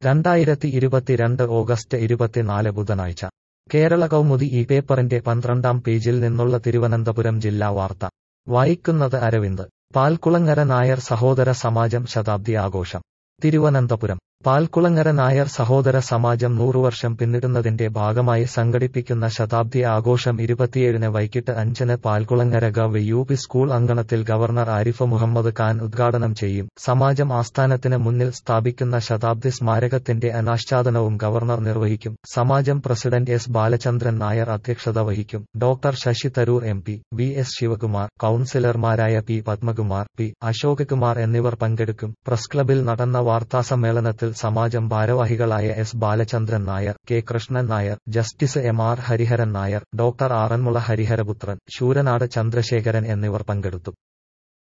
രണ്ടായിരത്തി ഇരുപത്തിരണ്ട് ഓഗസ്റ്റ് ഇരുപത്തിനാല് ബുധനാഴ്ച കേരള കൗമുദി ഈ പേപ്പറിന്റെ പന്ത്രണ്ടാം പേജിൽ നിന്നുള്ള തിരുവനന്തപുരം ജില്ലാ വാർത്ത വായിക്കുന്നത് അരവിന്ദ് പാൽക്കുളങ്ങര നായർ സഹോദര സമാജം ശതാബ്ദി ആഘോഷം തിരുവനന്തപുരം പാൽക്കുളങ്ങര നായർ സഹോദര സമാജം നൂറുവർഷം പിന്നിടുന്നതിന്റെ ഭാഗമായി സംഘടിപ്പിക്കുന്ന ശതാബ്ദി ആഘോഷം ഇരുപത്തിയേഴിന് വൈകിട്ട് അഞ്ചിന് Palkulangara gov U P school അങ്കണത്തിൽ ഗവർണർ ആരിഫ് മുഹമ്മദ് ഖാൻ ഉദ്ഘാടനം ചെയ്യും സമാജം ആസ്ഥാനത്തിന് മുന്നിൽ സ്ഥാപിക്കുന്ന ശതാബ്ദി സ്മാരകത്തിന്റെ അനാച്ഛാദനവും ഗവർണർ നിർവഹിക്കും സമാജം പ്രസിഡന്റ് എസ് ബാലചന്ദ്രൻ നായർ അധ്യക്ഷത വഹിക്കും doctor Shashi Tharoor M P V S Sivakumar കൌൺസിലർമാരായ പി പത്മകുമാർ പി അശോക് കുമാർ എന്നിവർ പങ്കെടുക്കും പ്രസ് ക്ലബിൽ നടന്ന വാർത്താസമ്മേളനത്തിൽ സമാജം ഭാരവാഹികളായ S Balachandran Nair K Krishnan Nair justice M R Hariharan Nair doctor Aranmula Hariharaputhran Sooranad Chandrasekharan എന്നിവർ പങ്കെടുത്തു